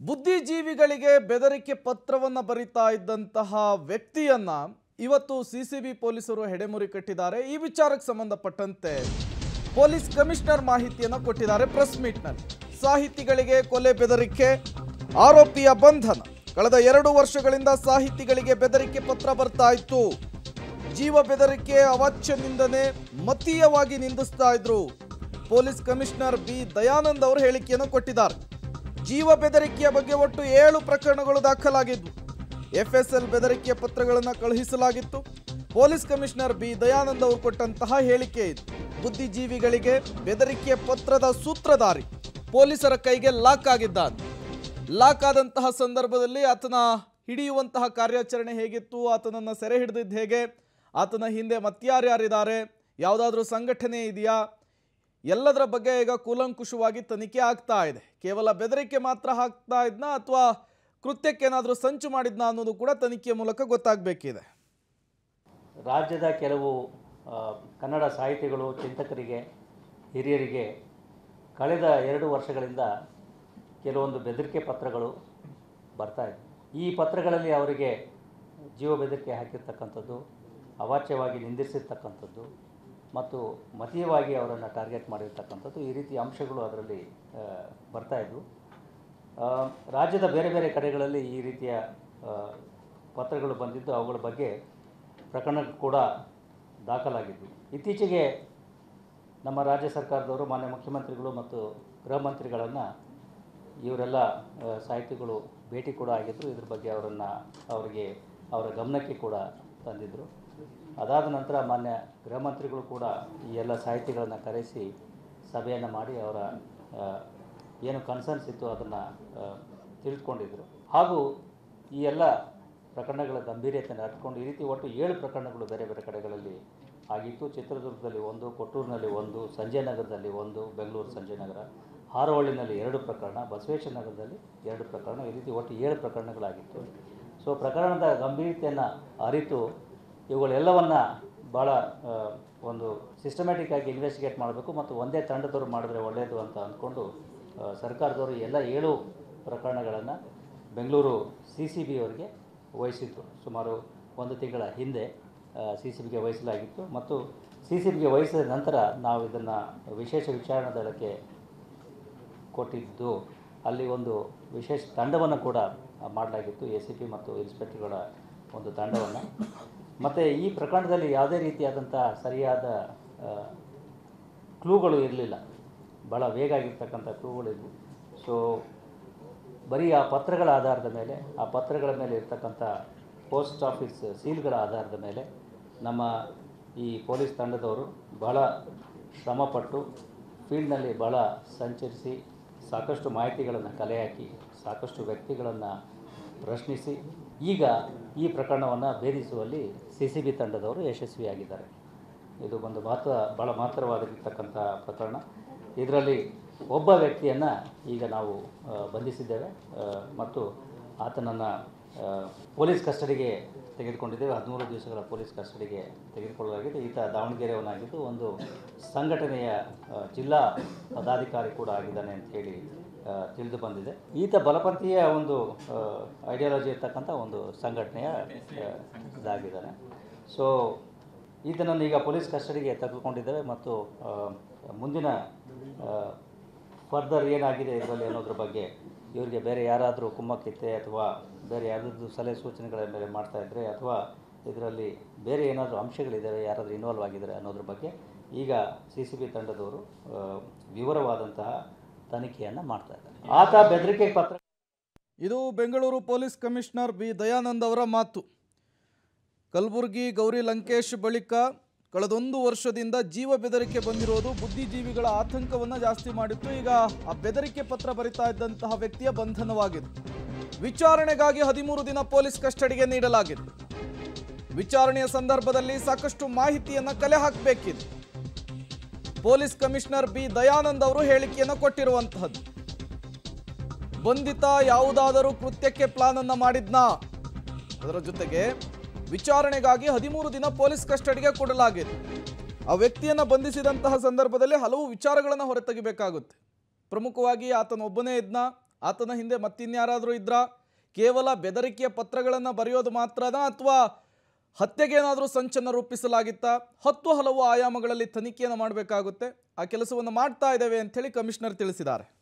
ಬುದ್ಧಿಜೀವಿಗಳಿಗೆ ಬೆದರಿಕೆ ಪತ್ರವನ್ನು ಬರಿತಾ ಇದ್ದಂತಹ ವ್ಯಕ್ತಿಯನ್ನ ಇವತ್ತು ಸಿ ಸಿ ಬಿ ಪೊಲೀಸರು ಹೆಡೆಮುರಿ ಕಟ್ಟಿದ್ದಾರೆ ಈ ವಿಚಾರಕ್ಕೆ ಸಂಬಂಧಪಟ್ಟಂತೆ ಪೊಲೀಸ್ ಕಮಿಷನರ್ ಮಾಹಿತಿಯನ್ನು ಕೊಟ್ಟಿದ್ದಾರೆ ಪ್ರೆಸ್ ಮೀಟ್ನಲ್ಲಿ ಸಾಹಿತಿಗಳಿಗೆ ಕೊಲೆ ಬೆದರಿಕೆ ಆರೋಪಿಯ ಬಂಧನ ಕಳೆದ ಎರಡು ವರ್ಷಗಳಿಂದ ಸಾಹಿತಿಗಳಿಗೆ ಬೆದರಿಕೆ ಪತ್ರ ಬರ್ತಾ ಇತ್ತು ಜೀವ ಬೆದರಿಕೆ ಅವಾಚ್ಯ ನಿಂದನೆ ಮತೀಯವಾಗಿ ನಿಂದಿಸ್ತಾ ಇದ್ರು ಪೊಲೀಸ್ ಕಮಿಷನರ್ ಬಿ ದಯಾನಂದ್ ಅವರು ಹೇಳಿಕೆಯನ್ನು ಕೊಟ್ಟಿದ್ದಾರೆ ಜೀವ ಬೆದರಿಕೆಯ ಬಗ್ಗೆ ಒಟ್ಟು ಏಳು ಪ್ರಕರಣಗಳು ದಾಖಲಾಗಿದ್ವು ಎಫ್ಎಸ್ಎಲ್ ಬೆದರಿಕೆಯ ಪತ್ರಗಳನ್ನು ಕಳುಹಿಸಲಾಗಿತ್ತು ಪೊಲೀಸ್ ಕಮಿಷನರ್ ಬಿ ದಯಾನಂದ್ ಅವರು ಕೊಟ್ಟಂತಹ ಹೇಳಿಕೆ ಇದು ಬುದ್ಧಿಜೀವಿಗಳಿಗೆ ಬೆದರಿಕೆಯ ಪತ್ರದ ಸೂತ್ರಧಾರಿ ಪೊಲೀಸರ ಕೈಗೆ ಲಾಕ್ ಆಗಿದ್ದಾನೆ ಲಾಕ್ ಆದಂತಹ ಸಂದರ್ಭದಲ್ಲಿ ಆತನ ಹಿಡಿಯುವಂತಹ ಕಾರ್ಯಾಚರಣೆ ಹೇಗಿತ್ತು ಆತನನ್ನು ಸೆರೆ ಹಿಡಿದಿದ್ದು ಹೇಗೆ ಆತನ ಹಿಂದೆ ಮತ್ಯಾರ್ಯಾರಿದ್ದಾರೆ ಯಾವುದಾದ್ರೂ ಸಂಘಟನೆ ಇದೆಯಾ ಎಲ್ಲದರ ಬಗ್ಗೆ ಈಗ ಕೂಲಂಕುಷವಾಗಿ ತನಿಖೆ ಆಗ್ತಾ ಇದೆ ಕೇವಲ ಬೆದರಿಕೆ ಮಾತ್ರ ಹಾಕ್ತಾ ಇದ್ನ ಅಥವಾ ಕೃತ್ಯಕ್ಕೇನಾದರೂ ಸಂಚು ಮಾಡಿದ್ನ ಅನ್ನೋದು ಕೂಡ ತನಿಖೆಯ ಮೂಲಕ ಗೊತ್ತಾಗಬೇಕಿದೆ ರಾಜ್ಯದ ಕೆಲವು ಆ, ಕನ್ನಡ ಸಾಹಿತಿಗಳು ಚಿಂತಕರಿಗೆ ಹಿರಿಯರಿಗೆ ಕಳೆದ ಎರಡು ವರ್ಷಗಳಿಂದ ಕೆಲವೊಂದು ಬೆದರಿಕೆ ಪತ್ರಗಳು ಬರ್ತಾ ಇದೆ ಈ ಪತ್ರಗಳಲ್ಲಿ ಅವರಿಗೆ ಜೀವ ಬೆದರಿಕೆ ಹಾಕಿರ್ತಕ್ಕಂಥದ್ದು ಅವಾಚ್ಯವಾಗಿ ನಿಂದಿಸಿರ್ತಕ್ಕಂಥದ್ದು ಮತ್ತು ಮತೀಯವಾಗಿ ಅವರನ್ನು ಟಾರ್ಗೆಟ್ ಮಾಡಿರ್ತಕ್ಕಂಥದ್ದು ಈ ರೀತಿಯ ಅಂಶಗಳು ಅದರಲ್ಲಿ ಆ, ಬರ್ತಾ ಇದ್ವು ಆ, ರಾಜ್ಯದ ಬೇರೆ ಬೇರೆ ಕಡೆಗಳಲ್ಲಿ ಈ ರೀತಿಯ ಆ, ಪತ್ರಗಳು ಬಂದಿದ್ದು ಅವುಗಳ ಬಗ್ಗೆ ಪ್ರಕರಣ ಕೂಡ ದಾಖಲಾಗಿದ್ವು ಇತ್ತೀಚೆಗೆ ನಮ್ಮ ರಾಜ್ಯ ಸರ್ಕಾರದವರು ಮಾನ್ಯ ಮುಖ್ಯಮಂತ್ರಿಗಳು ಮತ್ತು ಗೃಹ ಮಂತ್ರಿಗಳನ್ನು ಇವರೆಲ್ಲ ಆ, ಸಾಹಿತಿಗಳು ಭೇಟಿ ಕೂಡ ಆಗಿದ್ದರು ಇದ್ರ ಬಗ್ಗೆ ಅವರನ್ನು ಅವರಿಗೆ ಅವರ ಗಮನಕ್ಕೆ ಕೂಡ ತಂದಿದ್ದರು ಅದಾದ ನಂತರ ಮಾನ್ಯ ಗೃಹ ಮಂತ್ರಿಗಳು ಕೂಡ ಈ ಎಲ್ಲ ಸಾಹಿತಿಗಳನ್ನು ಕರೆಸಿ ಸಭೆಯನ್ನು ಮಾಡಿ ಅವರ ಆ, ಏನು ಕನ್ಸರ್ನ್ಸ್ ಇತ್ತು ಅದನ್ನು ತಿಳಿದುಕೊಂಡಿದ್ದರು ಹಾಗೂ ಈ ಎಲ್ಲ ಪ್ರಕರಣಗಳ ಗಂಭೀರತೆಯನ್ನು ಅರ್ಥಕೊಂಡು ಈ ರೀತಿ ಒಟ್ಟು ಏಳು ಪ್ರಕರಣಗಳು ಬೇರೆ ಬೇರೆ ಕಡೆಗಳಲ್ಲಿ ಆಗಿತ್ತು ಚಿತ್ರದುರ್ಗದಲ್ಲಿ ಒಂದು ಕೊಟ್ಟೂರಿನಲ್ಲಿ ಒಂದು ಸಂಜಯ್ ನಗರದಲ್ಲಿ ಒಂದು ಬೆಂಗಳೂರು ಸಂಜಯ್ ನಗರ ಹಾರೋಹಳ್ಳಿನಲ್ಲಿ ಎರಡು ಪ್ರಕರಣ ಬಸವೇಶ್ವರ ನಗರದಲ್ಲಿ ಎರಡು ಪ್ರಕರಣ ಈ ರೀತಿ ಒಟ್ಟು ಏಳು ಪ್ರಕರಣಗಳಾಗಿತ್ತು ಸೊ ಪ್ರಕರಣದ ಗಂಭೀರತೆಯನ್ನು ಅರಿತು ಇವುಗಳೆಲ್ಲವನ್ನು ಭಾಳ ಆ, ಒಂದು ಸಿಸ್ಟಮ್ಯಾಟಿಕ್ ಆಗಿ ಇನ್ವೆಸ್ಟಿಗೇಟ್ ಮಾಡಬೇಕು ಮತ್ತು ಒಂದೇ ತಂಡದವರು ಮಾಡಿದ್ರೆ ಒಳ್ಳೆಯದು ಅಂತ ಅಂದ್ಕೊಂಡು ಆ, ಸರ್ಕಾರದವರು ಎಲ್ಲ ಏಳು ಪ್ರಕರಣಗಳನ್ನು ಬೆಂಗಳೂರು ಸಿ ಸಿ ಬಿ ಅವರಿಗೆ ವಹಿಸಿದ್ರು ಸುಮಾರು ಒಂದು ತಿಂಗಳ ಹಿಂದೆ ಸಿ ಸಿ ಬಿಗೆ ವಹಿಸಲಾಗಿತ್ತು ಮತ್ತು ಸಿ ಸಿ ಬಿಗೆ ವಹಿಸಿದ ನಂತರ ನಾವು ಇದನ್ನು ವಿಶೇಷ ವಿಚಾರಣಾ ದಳಕ್ಕೆ ಕೊಟ್ಟಿದ್ದು ಅಲ್ಲಿ ಒಂದು ವಿಶೇಷ ತಂಡವನ್ನು ಕೂಡ ಮಾಡಲಾಗಿತ್ತು ಎ ಸಿ ಪಿ ಮತ್ತು ಇನ್ಸ್ಪೆಕ್ಟರ್ಗಳ ಒಂದು ತಂಡವನ್ನು ಮತ್ತು ಈ ಪ್ರಕರಣದಲ್ಲಿ ಯಾವುದೇ ರೀತಿಯಾದಂಥ ಸರಿಯಾದ ಕ್ಲೂಗಳು ಇರಲಿಲ್ಲ ಭಾಳ ವೇಗ ಆಗಿರ್ತಕ್ಕಂಥ ಕ್ಲೂಗಳಿದ್ವು ಸೊ ಬರೀ ಆ ಪತ್ರಗಳ ಆಧಾರದ ಮೇಲೆ ಆ ಪತ್ರಗಳ ಮೇಲೆ ಇರ್ತಕ್ಕಂಥ ಪೋಸ್ಟ್ ಆಫೀಸ್ ಸೀಲ್ಗಳ ಆಧಾರದ ಮೇಲೆ ನಮ್ಮ ಈ ಪೊಲೀಸ್ ತಂಡದವರು ಬಹಳ ಶ್ರಮಪಟ್ಟು ಫೀಲ್ಡ್ನಲ್ಲಿ ಭಾಳ ಸಂಚರಿಸಿ ಸಾಕಷ್ಟು ಮಾಹಿತಿಗಳನ್ನು ಕಲೆ ಹಾಕಿ ಸಾಕಷ್ಟು ವ್ಯಕ್ತಿಗಳನ್ನು ಪ್ರಶ್ನಿಸಿ ಈಗ ಈ ಪ್ರಕರಣವನ್ನು ಭೇದಿಸುವಲ್ಲಿ ಸಿ ಸಿ ಬಿ ತಂಡದವರು ಯಶಸ್ವಿಯಾಗಿದ್ದಾರೆ ಇದು ಒಂದು ಮಹತ್ವ ಭಾಳ ಮಹತ್ತರವಾಗಿರ್ತಕ್ಕಂಥ ಪ್ರಕರಣ ಇದರಲ್ಲಿ ಒಬ್ಬ ವ್ಯಕ್ತಿಯನ್ನು ಈಗ ನಾವು ಆ, ಬಂಧಿಸಿದ್ದೇವೆ ಆ, ಮತ್ತು ಆತನನ್ನು ಆ, ಪೊಲೀಸ್ ಕಸ್ಟಡಿಗೆ ತೆಗೆದುಕೊಂಡಿದ್ದೇವೆ ಹದಿಮೂರು ದಿವಸಗಳ ಪೊಲೀಸ್ ಕಸ್ಟಡಿಗೆ ತೆಗೆದುಕೊಳ್ಳಲಾಗಿದೆ ಈತ ದಾವಣಗೆರೆಯವನಾಗಿದ್ದು ಒಂದು ಸಂಘಟನೆಯ ಆ, ಜಿಲ್ಲಾ ಪದಾಧಿಕಾರಿ ಕೂಡ ಆಗಿದ್ದಾನೆ ಅಂತ ಹೇಳಿ ಆ, ತಿಳಿದು ಬಂದಿದೆ ಈತ ಬಲಪಂಥೀಯ ಒಂದು ಐಡಿಯಾಲಜಿ ಇರ್ತಕ್ಕಂಥ ಒಂದು ಸಂಘಟನೆಯ ಆ, ಇದಾಗಿದ್ದಾನೆ ಸೊ ಈತನನ್ನು ಈಗ ಪೊಲೀಸ್ ಕಸ್ಟಡಿಗೆ ತೆಗೆದುಕೊಂಡಿದ್ದೇವೆ ಮತ್ತು ಆ, ಮುಂದಿನ ಫರ್ದರ್ ಏನಾಗಿದೆ ಇದರಲ್ಲಿ ಅನ್ನೋದ್ರ ಬಗ್ಗೆ ಇವರಿಗೆ ಬೇರೆ ಯಾರಾದರೂ ಕುಮ್ಮಕ್ಕಿತ್ತೆ ಅಥವಾ ಬೇರೆ ಯಾವುದಾದ್ರು ಸಲಹೆ ಸೂಚನೆಗಳ ಮೇಲೆ ಮಾಡ್ತಾ ಇದ್ದರೆ ಅಥವಾ ಇದರಲ್ಲಿ ಬೇರೆ ಏನಾದರೂ ಅಂಶಗಳಿದ್ದಾವೆ ಯಾರಾದರೂ ಇನ್ವಾಲ್ವ್ ಆಗಿದ್ದಾರೆ ಅನ್ನೋದ್ರ ಬಗ್ಗೆ ಈಗ ಸಿ ಸಿ ಬಿ ತಂಡದವರು ಆ, ವಿವರವಾದಂತಹ ತನಿಖೆಯನ್ನು ಮಾಡ್ತಾ ಇದ್ದಾರೆ ಆತ ಬೆದರಿಕೆ ಪತ್ರ ಇದು Bengaluru police commissioner B Dayanand ಅವರ ಮಾತು ಕಲಬುರಗಿ ಗೌರಿ ಲಂಕೇಶ್ ಬಳಿಕ ಕಳೆದೊಂದು ವರ್ಷದಿಂದ ಜೀವ ಬೆದರಿಕೆ ಬಂದಿರೋದು ಬುದ್ಧಿಜೀವಿಗಳ ಆತಂಕವನ್ನು ಜಾಸ್ತಿ ಮಾಡಿತ್ತು ಈಗ ಆ ಬೆದರಿಕೆ ಪತ್ರ ಬರಿತಾ ಇದ್ದಂತಹ ವ್ಯಕ್ತಿಯ ಬಂಧನವಾಗಿದೆ ವಿಚಾರಣೆಗಾಗಿ ಹದಿಮೂರು ದಿನ ಪೊಲೀಸ್ ಕಸ್ಟಡಿಗೆ ನೀಡಲಾಗಿದೆ ವಿಚಾರಣೆಯ ಸಂದರ್ಭದಲ್ಲಿ ಸಾಕಷ್ಟು ಮಾಹಿತಿಯನ್ನು ಕಲೆ ಹಾಕಬೇಕಿದೆ ಪೊಲೀಸ್ ಕಮಿಷನರ್ ಬಿ ದಯಾನಂದ್ ಅವರು ಹೇಳಿಕೆಯನ್ನು ಕೊಟ್ಟಿರುವಂತಹದ್ದು ಬಂಧಿತ ಯಾವುದಾದರೂ ಕೃತ್ಯಕ್ಕೆ ಪ್ಲಾನ್ ಅನ್ನ ಮಾಡಿದ್ನಾ ಅದರ ಜೊತೆಗೆ ವಿಚಾರಣೆಗಾಗಿ ಹದಿಮೂರು ದಿನ ಪೊಲೀಸ್ ಕಸ್ಟಡಿಗೆ ಕೊಡಲಾಗಿದೆ ಆ ವ್ಯಕ್ತಿಯನ್ನು ಬಂಧಿಸಿದಂತಹ ಸಂದರ್ಭದಲ್ಲಿ ಹಲವು ವಿಚಾರಗಳನ್ನು ಹೊರತೆಗಿಬೇಕಾಗುತ್ತೆ ಪ್ರಮುಖವಾಗಿ ಆತನ ಒಬ್ಬನೇ ಇದ್ನ ಆತನ ಹಿಂದೆ ಮತ್ತಿನ್ಯಾರಾದರೂ ಇದ್ರಾ ಕೇವಲ ಬೆದರಿಕೆಯ ಪತ್ರಗಳನ್ನು ಬರೆಯೋದು ಮಾತ್ರನಾ ಅಥವಾ ಹತ್ಯೆಗೇನಾದರೂ ಸಂಚನ್ನು ರೂಪಿಸಲಾಗಿತ್ತಾ ಹತ್ತು ಹಲವು ಆಯಾಮಗಳಲ್ಲಿ ತನಿಖೆಯನ್ನು ಮಾಡಬೇಕಾಗುತ್ತೆ ಆ ಕೆಲಸವನ್ನು ಮಾಡ್ತಾ ಇದ್ದೇವೆ ಅಂಥೇಳಿ ಕಮಿಷನರ್ ತಿಳಿಸಿದ್ದಾರೆ